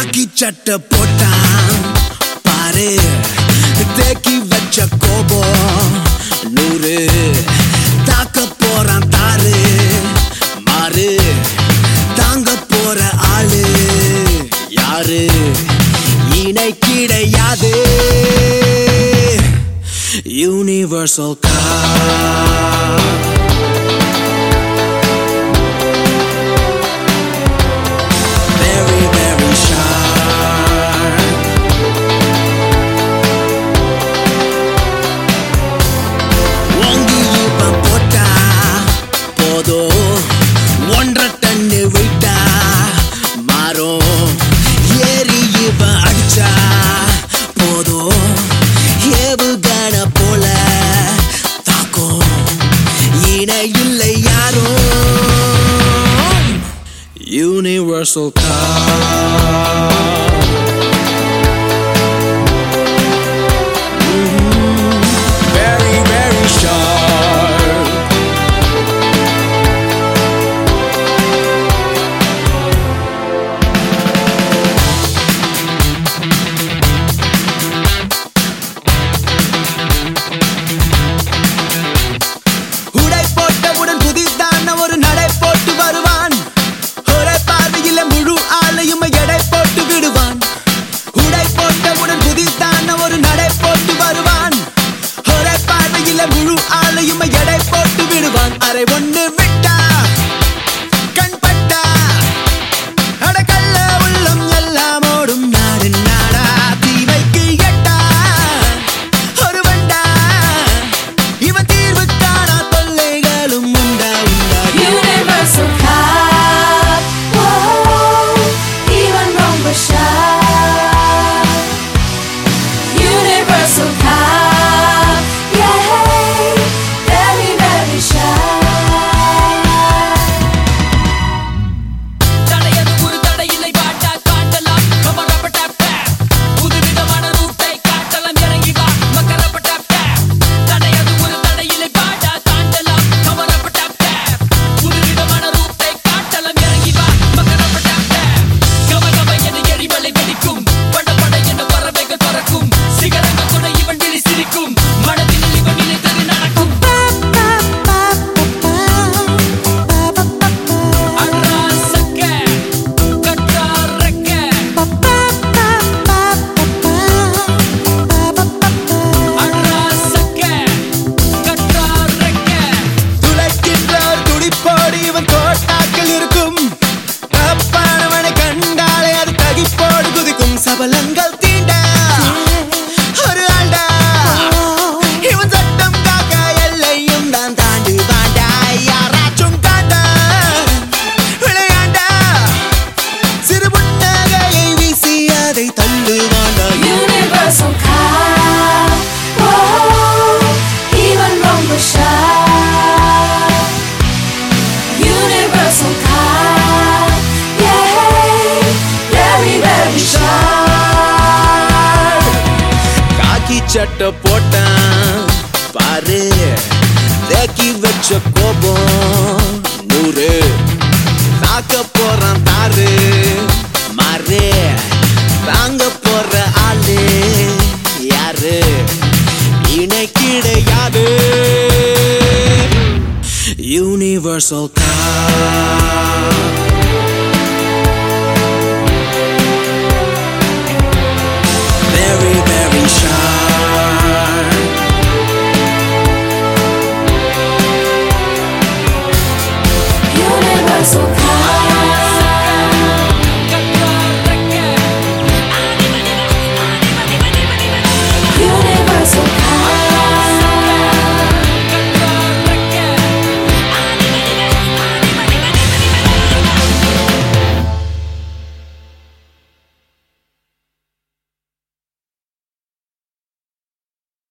காக்கி சட்டை போட்டான் பாரு தேக்கி வச்ச கோபம் நூறு தாக்க போறான் தாரு மாறு தாங்க போற ஆளு யாரு இணை கிடையாது universal car very, very sharp. ஓங்கி இப்ப போட்டா போதும் ஒன்றரை டன்னு விட்டா மாறும் ஏறி இப்ப அடிச்சா போதும் ஏவுகண போல தாக்கும் இணை இல்லை யாரும் Universal car. Very, very sharp. உடை போட்டவுடன் புதிதான ஒரு நடை போட்டு வருவான் ஒரே பார்வையில முழு ஆளையும் எடை போட்டு விடுவான் உடை போட்டவுடன் புதிதான ஒரு நடை போட்டு வருவான் ஒரே பார்வையில முழு ஆளையும் எடை போட்டு விடுவான் அரை ஒண்ணு விட்டா கண் பட்டா அடக்கல்ல உள்ளம் எல்லாம் ஓடும் நாடு நாடா தீவைக்கு எட்டா ஒரு வண்டா இவன் தீர்வு காணா தொல்லைகளும் உண்டா உண்டா Universal Cup. Whoa, even Rumba Shop. Universal Cup. Yay, very, very shy. தடையது ஒரு தடையில்லை பாட்டா காட்டலாம் கமரப்பட்ட டேப் புதுவிதமான ரூட்டை காட்டலாம் இறங்கி வா மக்கரப்பட்ட டேப் தடையது ஒரு தடையில்லை பாட்டா காட்டலாம் கமரப்பட்ட டேப் புதுவிதமான ரூட்டை காட்டலாம் இறங்கி வா மக்கரப்பட்ட டேப் கம கம என எரிமலை வெடிக்கும் பட பட என பறவைகள் பறக்கும் சிகரங்கள் கூட இவன் விழி சிரிக்கும் மனதில் இவன் நினைத்தது நடக்கும் அராசக்க கட்டாரக்க அராசக்க கட்டாரக்க துளைக்கின்ற ஒரு துடிப்போடு இவன் தோட்டாக்கள் இருக்கும் தப்பானவனை கண்டாலே அது தகிப்போடு குதிக்கும் சபலங்கள் தீண்ட ஒரு ஆண்டா இவன் சட்டம் காக்க எல்லையும் தான் தாண்டி வாண்டா யாராச்சும் காண்டா விளையாண்டா சிறு புன்னகையை வீசி அதை தள்ளு வாண்டா Universal Cup. Whoa, even Rumba Shop. Universal Cup. Yay, very, very shy. காக்கி சட்டை போட்டான் பாரு தேக்கி வச்ச கோபம் நூறு தாக்க போறான் தாரு மாறு தாங்க போற ஆளு யாரு இணை கிடையாது யூனிவர்சல்